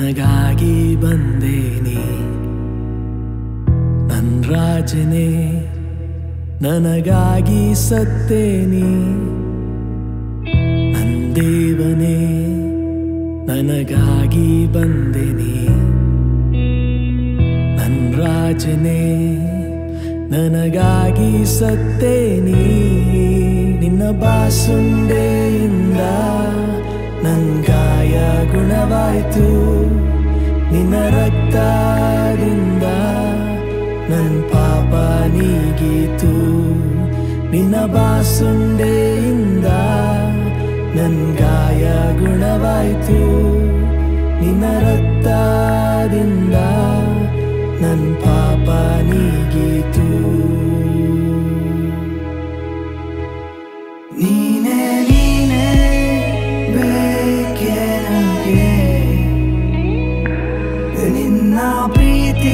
ನನಗಾಗಿ ಬಂದೇನಿ ನನ್ ರಾಜನೇ ನನಗಾಗಿ ಸತ್ತೇನಿ ನನ್ ದೇವನೇ ನನಗಾಗಿ ಬಂದೆನಿ ನನ್ ರಾಜನೇ ನನಗಾಗಿ ಸತ್ತೇನಿ ನಿನ್ನ ಬಾಸುಂಡೆಯಿಂದ ನನ್ ಗಾಯ ಗುಣವಾಯ್ತು ನಿನ್ನ ರಕ್ತದಿಂದ ನನ್ ಪಾಪ ನೀಗೀತು ನಿನ್ನ ಬಾಸುಂಡೆಯಿಂದ ನನ್ ಗಾಯ ಗುಣವಾಯ್ತು ನಿನ್ನ ರಕ್ತದಿಂದ ನನ್ ಪಾಪ ನೀಗೀತು ನೀನೇ ನೀನೇ ಬೇಕೆ ನನಗೆ ನಿನ್ನ ಪ್ರೀತಿ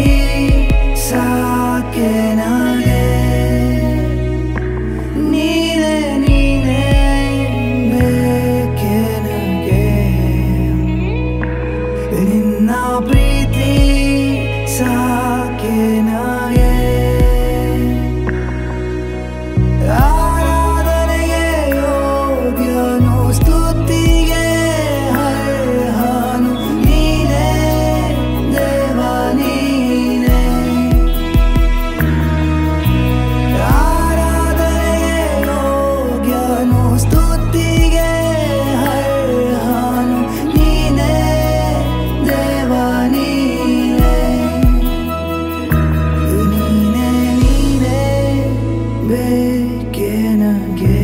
ಸಾಕೆ ನನಗೆ ನೀನೇ ನೀನೇ ಬೇಕೆ ನನಗೆ ನಿನ್ನ ಪ್ರೀತಿ ಸಾಕೆ ನನಗೆ ಆರಾಧನೆಗೆ ಯೋಗ್ಯನು ಸ್ತುತಿಗೆ ಹರಹನು ನೀನೇ ದೇವ ನೀನೇ ಆರಾಧನೆಗೆ ಯೋಗ್ಯನು ಸ್ತುತಿಗೆ ಹರಹನು ನೀನೇ ದೇವ ನೀನೇ ನೀನೇ ನೀನೇ ಬೇಕೆ ನನಗೆ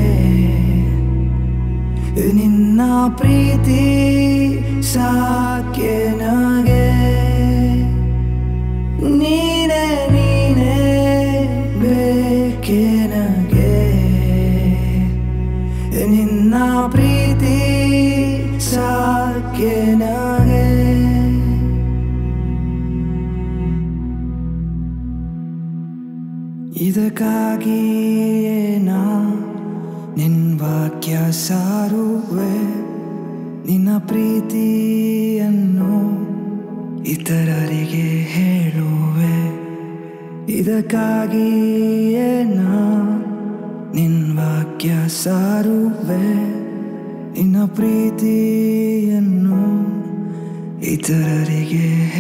ನಿನ್ನ ಪ್ರೀತಿ ಸಾಕೆ ನನಗೆ ನೀನೇ ನೀನೇ ಬೇಕೆ ನನಗೆ ನಿನ್ನ ಪ್ರೀತಿ ಸಾಕೆ ನನಗೆ ಇದಕ್ಕಾಗಿಯೇ ನಾ ನಿನ್ ವಾಕ್ಯ ಸಾರುವೆ ನಿನ್ನ ಪ್ರೀತಿಯನ್ನು ಇತರರಿಗೆ ಹೇಳುವೆ ಇದಕ್ಕಾಗಿಯೇ ನಾ ನಿನ್ ವಾಕ್ಯ ಸಾರುವೆ ನಿನ್ನ ಪ್ರೀತಿಯನ್ನು ಇತರರಿಗೆ